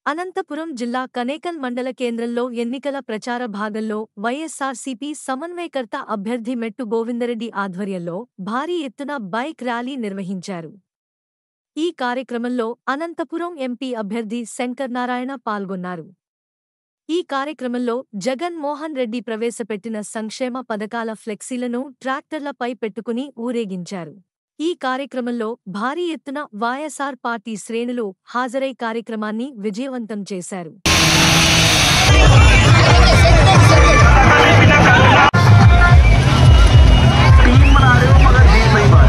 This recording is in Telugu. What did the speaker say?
అనంతపురం జిల్లా కనేకల్ మండల కేంద్రంలో ఎన్నికల ప్రచార భాగంలో వైఎస్సార్సీపీ సమన్వయకర్త అభ్యర్థి మెట్టు గోవిందరెడ్డి ఆధ్వర్యంలో భారీ ఎత్తున బైక్ ర్యాలీ నిర్వహించారు ఈ కార్యక్రమంలో అనంతపురం ఎంపీ అభ్యర్థి శంకర్ నారాయణ పాల్గొన్నారు ఈ కార్యక్రమంలో జగన్ మోహన్ రెడ్డి ప్రవేశపెట్టిన సంక్షేమ పథకాల ఫ్లెక్సీలను ట్రాక్టర్లపై పెట్టుకుని ఊరేగించారు ఈ కార్యక్రమంలో భారీ ఎత్తున వైఎస్ఆర్ పార్టీ శ్రేణులు హాజరై కార్యక్రమాన్ని విజయవంతం చేశారు टीम बना रहे हो मगर जीत नहीं पा